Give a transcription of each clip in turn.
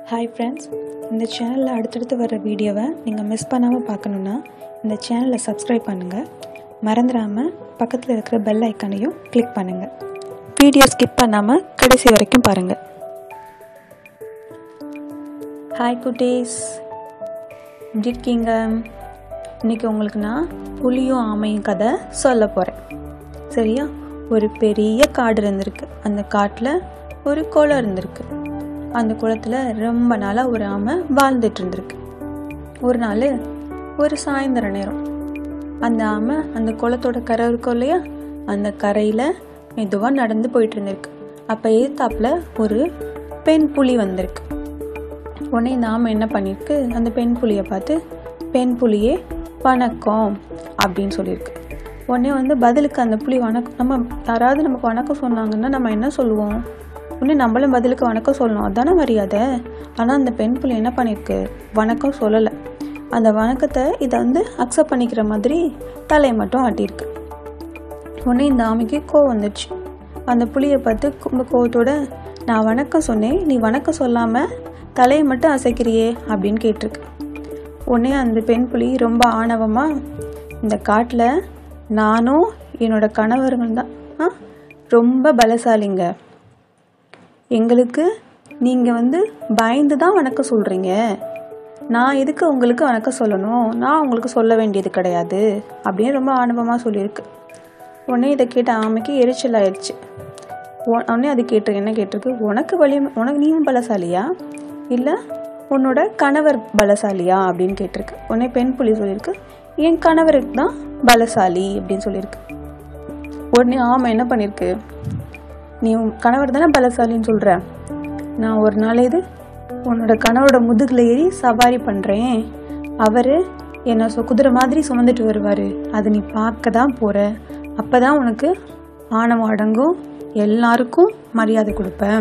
hi friends இந்த சேனலில் அடுத்தடுத்து வர வீடியோவை நீங்கள் மிஸ் பண்ணாமல் பார்க்கணுன்னா இந்த சேனலை சப்ஸ்கிரைப் பண்ணுங்கள் மறந்துடாமல் பக்கத்தில் இருக்கிற பெல் ஐக்கானையும் கிளிக் பண்ணுங்கள் வீடியோ ஸ்கிப் பண்ணாமல் கடைசி வரைக்கும் பாருங்கள் ஹாய் குட்டீஸ் எப்படி இருக்கீங்க இன்றைக்கி உங்களுக்கு நான் புலியும் ஆமையும் கதை சொல்ல போகிறேன் சரியா ஒரு பெரிய காடு இருந்திருக்கு அந்த காட்டில் ஒரு குளம் இருந்திருக்கு அந்த குளத்தில் ரொம்ப நாளாக ஒரு ஆமை வாழ்ந்துட்டு இருந்திருக்கு ஒரு நாள் ஒரு சாயந்தர நேரம் அந்த ஆமை அந்த குளத்தோட கரை இருக்கும் இல்லையா அந்த கரையில் மெதுவாக நடந்து போயிட்டு இருந்திருக்கு அப்போ எதிர்த்தாப்புல ஒரு பெண் புலி வந்திருக்கு உடனே இந்த ஆமை என்ன பண்ணியிருக்கு அந்த பெண் புலியை பார்த்து பெண் புலியே வணக்கம் அப்படின்னு சொல்லியிருக்கு உடனே வந்து பதிலுக்கு அந்த புலி வணக்கம் நம்ம யாராவது நமக்கு வணக்கம் சொன்னாங்கன்னா நம்ம என்ன சொல்லுவோம் உடனே நம்மளும் பதிலுக்கு வணக்கம் சொல்லணும் அதானே மரியாதை ஆனால் அந்த பெண் புலி என்ன பண்ணியிருக்கு வணக்கம் சொல்லலை அந்த வணக்கத்தை இதை வந்து அக்செப்ட் பண்ணிக்கிற மாதிரி தலையை மட்டும் ஆட்டியிருக்கு உடனே இந்த ஆமைக்கு கோவம் வந்துச்சு அந்த புளியை பார்த்து ரொம்ப கோவத்தோட நான் வணக்கம் சொன்னேன் நீ வணக்கம் சொல்லாமல் தலையை மட்டும் அசைக்கிறியே அப்படின்னு கேட்டிருக்கு உடனே அந்த பெண் புலி ரொம்ப ஆணவமாக இந்த காட்டில் நானும் என்னோட கணவர்கள் தான் ஆ ரொம்ப பலசாலிங்க எங்களுக்கு நீங்கள் வந்து பயந்து தான் வணக்கம் சொல்கிறீங்க நான் எதுக்கு உங்களுக்கு வணக்கம் சொல்லணும் நான் உங்களுக்கு சொல்ல வேண்டியது கிடையாது அப்படின்னு ரொம்ப ஆணவமாக சொல்லியிருக்கு உடனே இதை கேட்ட ஆமைக்கு எரிச்சல் ஆயிடுச்சு உ- உடனே அது கேட்டிருக்கு என்ன கேட்டிருக்கு உனக்கு வலிமை உனக்கு நீயும் பலசாலியா இல்லை உன்னோட கணவர் பலசாலியா அப்படின்னு கேட்டிருக்கு உடனே பெண் புலி சொல்லியிருக்கு என் கணவருக்கு தான் பலசாலி அப்படின்னு சொல்லியிருக்கு உடனே ஆமை என்ன பண்ணியிருக்கு நீ உன் கணவர் தானே பலசாலின்னு சொல்கிற நான் ஒரு நாள் இது உன்னோட கணவரோட முதுகில் ஏறி சவாரி பண்ணுறேன் அவர் என்னை சொ குதிரை மாதிரி சுமந்துட்டு வருவார் அதை நீ பார்க்க தான் போகிற அப்போ தான் உனக்கு ஆணவம் அடங்கும் எல்லாருக்கும் மரியாதை கொடுப்பேன்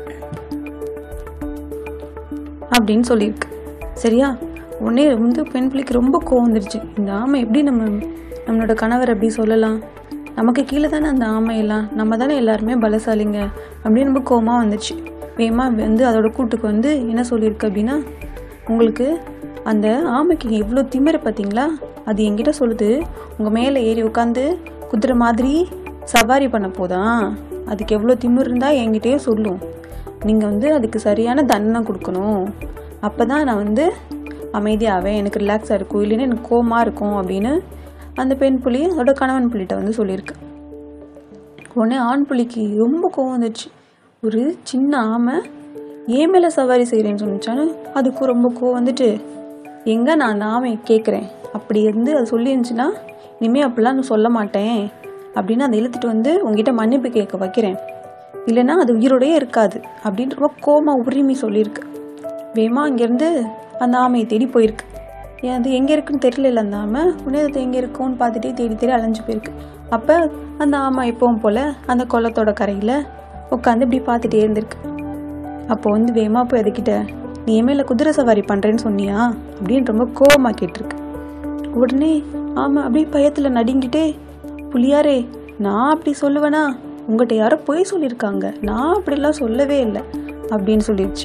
அப்படின்னு சொல்லியிருக்கு சரியா உடனே வந்து பெண் பிள்ளைக்கு ரொம்ப கோவம் வந்துருச்சு இந்த ஆமை எப்படி நம்ம நம்மளோட கணவர் அப்படி சொல்லலாம் நமக்கு கீழே தானே அந்த ஆமையெல்லாம் நம்ம தானே எல்லாருமே பலசாலிங்க அப்படின்னு ரொம்ப கோவமாக வந்துச்சு வேகமாக வந்து அதோட கூட்டுக்கு வந்து என்ன சொல்லியிருக்கு அப்படின்னா உங்களுக்கு அந்த ஆமைக்கு எவ்வளோ திமிர பார்த்தீங்களா அது என்கிட்ட சொல்லுது உங்கள் மேலே ஏறி உட்காந்து குதிரை மாதிரி சவாரி பண்ண போதான் அதுக்கு எவ்வளோ திமிர் இருந்தால் என்கிட்டயே சொல்லும் நீங்கள் வந்து அதுக்கு சரியான தண்டனை கொடுக்கணும் அப்போ தான் நான் வந்து அமைதியாவேன் எனக்கு ரிலாக்ஸாக இருக்கும் இல்லைன்னா எனக்கு கோவமாக இருக்கும் அப்படின்னு அந்த பெண் புலி அதோட கணவன் புலிகிட்ட வந்து சொல்லியிருக்கு உடனே ஆண் புலிக்கு ரொம்ப கோவம் வந்துச்சு ஒரு சின்ன ஆமை ஏன் மேலே சவாரி செய்கிறேன்னு சொன்னிச்சானு அதுக்கும் ரொம்ப கோவம் வந்துட்டு எங்கே நான் அந்த ஆமை கேட்குறேன் அப்படி இருந்து அது சொல்லியிருந்துச்சுன்னா இனிமேல் அப்படிலாம் நான் சொல்ல மாட்டேன் அப்படின்னு அதை இழுத்துட்டு வந்து உங்ககிட்ட மன்னிப்பு கேட்க வைக்கிறேன் இல்லைன்னா அது உயிரோடயே இருக்காது அப்படின்னு ரொம்ப கோமா உரிமை சொல்லியிருக்கு வேமா அங்கேருந்து அந்த ஆமையை தேடி போயிருக்கு ஏன் அது எங்கே இருக்குன்னு தெரியல அந்த ஆமை உடனே அது எங்கே இருக்கும்னு பார்த்துட்டே தேடி தேடி அலைஞ்சு போயிருக்கு அப்போ அந்த ஆமை எப்பவும் போல் அந்த குளத்தோட கரையில் உட்காந்து இப்படி பார்த்துட்டே இருந்திருக்கு அப்போ வந்து வேகமாக போய் அதுக்கிட்ட நீ என் மேலே குதிரை சவாரி பண்ணுறேன்னு சொன்னியா அப்படின்னு ரொம்ப கோவமாக கேட்டிருக்கு உடனே ஆமாம் அப்படியே பயத்தில் நடுங்கிட்டே புலியாரே நான் அப்படி சொல்லுவேனா உங்கள்கிட்ட யாரோ பொய் சொல்லியிருக்காங்க நான் அப்படிலாம் சொல்லவே இல்லை அப்படின்னு சொல்லிடுச்சு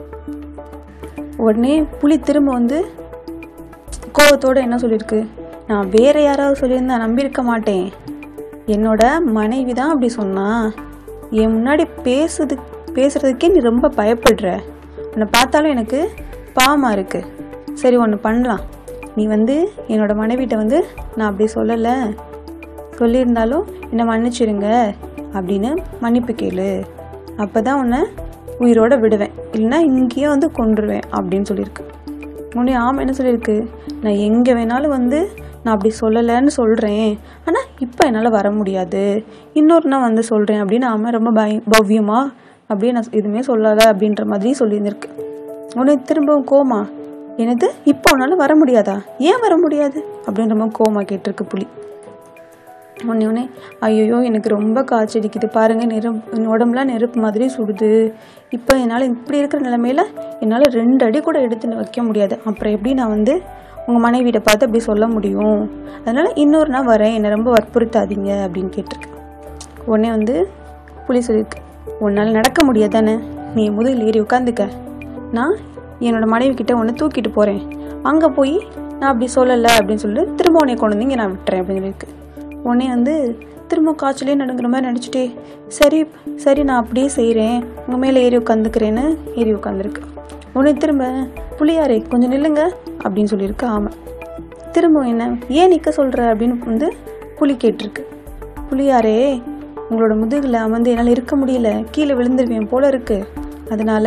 உடனே புலி திரும்ப வந்து கோவத்தோட என்ன சொல்லியிருக்கு நான் வேற யாராவது சொல்லியிருந்தா நம்பியிருக்க மாட்டேன் என்னோட மனைவி தான் அப்படி சொன்னா என் முன்னாடி பேசுது பேசுறதுக்கே நீ ரொம்ப பயப்படுற உன்னை பார்த்தாலும் எனக்கு பாவமாக இருக்கு சரி ஒன்று பண்ணலாம் நீ வந்து என்னோட மனைவிட்ட வந்து நான் அப்படி சொல்லலை சொல்லியிருந்தாலும் என்னை மன்னிச்சிடுங்க அப்படின்னு மன்னிப்பு கேளு அப்போ தான் உன்னை உயிரோட விடுவேன் இல்லைன்னா இங்கேயே வந்து கொன்றுவேன் அப்படின்னு சொல்லியிருக்கு உடனே ஆமாம் என்ன சொல்லியிருக்கு நான் எங்கே வேணாலும் வந்து நான் அப்படி சொல்லலைன்னு சொல்கிறேன் ஆனால் இப்போ என்னால் வர முடியாது இன்னொரு நான் வந்து சொல்கிறேன் அப்படின்னு ஆமாம் ரொம்ப பய பவ்யமாக அப்படியே நான் எதுவுமே சொல்லலை அப்படின்ற மாதிரி சொல்லியிருந்திருக்கு உடனே திரும்பவும் கோமா எனது இப்போ உன்னால் வர முடியாதா ஏன் வர முடியாது அப்படின்னு ரொம்ப கோமா கேட்டிருக்கு புலி உடனே உடனே ஐயோ எனக்கு ரொம்ப காய்ச்சடிக்குது பாருங்கள் நெருப்பு என் உடம்புலாம் நெருப்பு மாதிரி சுடுது இப்போ என்னால் இப்படி இருக்கிற நிலமையில என்னால் ரெண்டு அடி கூட எடுத்து வைக்க முடியாது அப்புறம் எப்படி நான் வந்து உங்கள் மனைவியிட்ட பார்த்து அப்படி சொல்ல முடியும் அதனால் இன்னொரு நாள் வரேன் என்னை ரொம்ப வற்புறுத்தாதீங்க அப்படின்னு கேட்டிருக்கு உடனே வந்து புலி சொல்லியிருக்கு உன்னால் நடக்க முடியாது தானே நீ முதல் ஏறி உட்காந்துக்க நான் என்னோட மனைவி கிட்ட ஒன்று தூக்கிட்டு போகிறேன் அங்கே போய் நான் அப்படி சொல்லலை அப்படின்னு சொல்லிட்டு திரும்ப உன்னை கொண்டு வந்து இங்கே நான் விட்டுறேன் அப்படின்னு சொல்லியிருக்கு உடனே வந்து திரும்ப காய்ச்சலே நடுங்கிற மாதிரி நடிச்சுட்டே சரி சரி நான் அப்படியே செய்கிறேன் உங்கள் மேலே ஏறி உட்காந்துக்கிறேன்னு ஏறி உட்காந்துருக்கு உடனே திரும்ப புளியாரே கொஞ்சம் நில்லுங்க அப்படின்னு சொல்லியிருக்கு ஆமாம் திரும்ப என்ன ஏன் நிற்க சொல்கிற அப்படின்னு வந்து புலி கேட்டிருக்கு புளியாரே உங்களோட முதுகில் அமர்ந்து என்னால் இருக்க முடியல கீழே விழுந்துருவேன் போல இருக்கு அதனால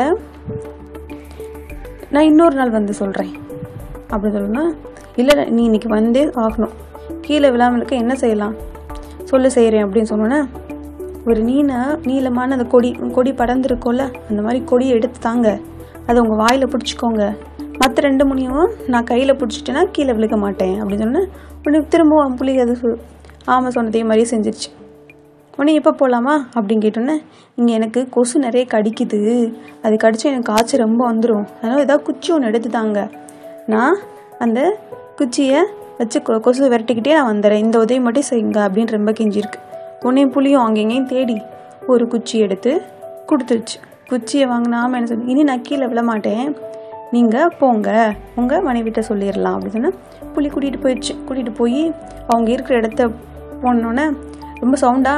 நான் இன்னொரு நாள் வந்து சொல்கிறேன் அப்படி சொல்லணும்னா இல்லை நீ இன்னைக்கு வந்தே ஆகணும் கீழே விழாமல் இருக்க என்ன செய்யலாம் சொல்லு செய்கிறேன் அப்படின்னு சொன்னோன்னே ஒரு நீன நீளமான அந்த கொடி கொடி படர்ந்துருக்கோல்ல அந்த மாதிரி கொடியை எடுத்து தாங்க அதை உங்கள் வாயில் பிடிச்சிக்கோங்க மற்ற ரெண்டு முனியும் நான் கையில் பிடிச்சிட்டேன்னா கீழே விழுக மாட்டேன் அப்படின்னு சொன்னேன் உடனே திரும்பவும் புளி அது சொ- ஆமாம் சொன்னதே மாதிரியே செஞ்சிருச்சு உடனே எப்போ போகலாமா அப்படின்னு கேட்டோன்னே இங்கே எனக்கு கொசு நிறைய கடிக்குது அது கடிச்சு எனக்கு காய்ச்சல் ரொம்ப வந்துடும் அதனால் ஏதாவது குச்சி ஒன்று எடுத்து தாங்க நான் அந்த குச்சியை வச்சு கொ- கொசு விரட்டிக்கிட்டே நான் வந்துடுறேன் இந்த உதவி மட்டும் செய்யுங்க அப்படின்னு ரொம்ப கெஞ்சிருக்கு உடனே புளியும் அங்கே இங்கேயும் தேடி ஒரு குச்சி எடுத்து கொடுத்துருச்சு குச்சியை வாங்கினாம என்ன சொல்லி இனி நான் கீழே விழ மாட்டேன் நீங்கள் போங்க உங்கள் மனைவிட்ட சொல்லிடலாம் அப்படின்னு சொன்னா புலி கூட்டிகிட்டு போயிடுச்சு கூட்டிகிட்டு போய் அவங்க இருக்கிற இடத்த போனோன்னே ரொம்ப சவுண்டா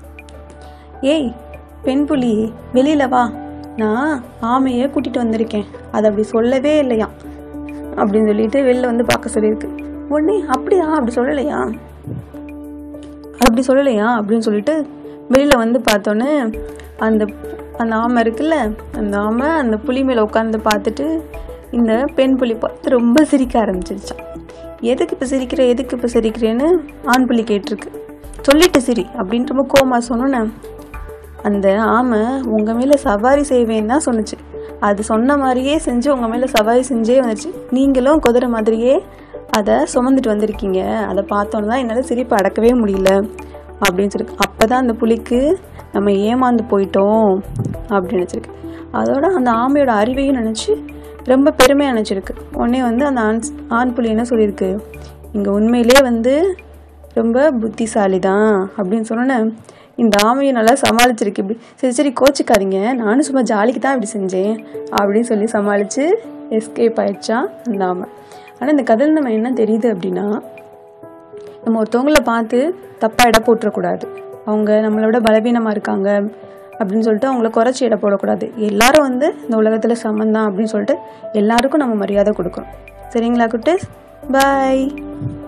ஏய் பெண் புலி வெளியில வா நான் ஆமையை கூட்டிட்டு வந்திருக்கேன் அது அப்படி சொல்லவே இல்லையா அப்படின்னு சொல்லிட்டு வெளில வந்து பார்க்க சொல்லியிருக்கு உடனே அப்படியா அப்படி சொல்லலையா அப்படி சொல்லலையா அப்படின்னு சொல்லிட்டு வெளியில வந்து பார்த்தோன்னே அந்த அந்த ஆமை இருக்குல்ல அந்த ஆமை அந்த புலி மேலே உட்காந்து பார்த்துட்டு இந்த பெண் புலி பார்த்து ரொம்ப சிரிக்க ஆரம்பிச்சிருச்சான் எதுக்கு இப்போ சிரிக்கிற எதுக்கு இப்போ சிரிக்கிறேன்னு ஆண் புலி கேட்டிருக்கு சொல்லிட்டு சிரி அப்படின்னு ரொம்ப கோமா சொன்னோன்னே அந்த ஆமை உங்கள் மேலே சவாரி செய்வேன்னு தான் சொன்னுச்சு அது சொன்ன மாதிரியே செஞ்சு உங்கள் மேலே சவாரி செஞ்சே வந்துச்சு நீங்களும் குதிரை மாதிரியே அதை சுமந்துட்டு வந்திருக்கீங்க அதை பார்த்தோன்னு தான் என்னால் சிரிப்பு அடக்கவே முடியல அப்படின்னு சொல்லிருக்கு அப்போ தான் அந்த புலிக்கு நம்ம ஏமாந்து போயிட்டோம் அப்படின்னு நினச்சிருக்கு அதோட அந்த ஆமையோட அறிவையும் நினச்சி ரொம்ப பெருமையாக நினச்சிருக்கு உடனே வந்து அந்த ஆண் ஆண் புலி என்ன சொல்லியிருக்கு இங்கே உண்மையிலே வந்து ரொம்ப புத்திசாலி தான் அப்படின்னு சொன்னோன்னே இந்த ஆமையை நல்லா சமாளிச்சிருக்கு இப்படி சரி சரி கோச்சிக்காதீங்க நானும் சும்மா ஜாலிக்கு தான் இப்படி செஞ்சேன் அப்படின்னு சொல்லி சமாளித்து எஸ்கேப் ஆயிடுச்சான் அந்த ஆமை ஆனால் இந்த கதையில் நம்ம என்ன தெரியுது அப்படின்னா நம்ம ஒருத்தவங்கள பார்த்து தப்பாக எடை போட்டுறக்கூடாது அவங்க நம்மளை விட பலவீனமாக இருக்காங்க அப்படின்னு சொல்லிட்டு அவங்கள குறைச்சி எடை போடக்கூடாது எல்லாரும் வந்து இந்த உலகத்தில் சமந்தான் அப்படின்னு சொல்லிட்டு எல்லாருக்கும் நம்ம மரியாதை கொடுக்கணும் சரிங்களா குட்டீஸ் பாய்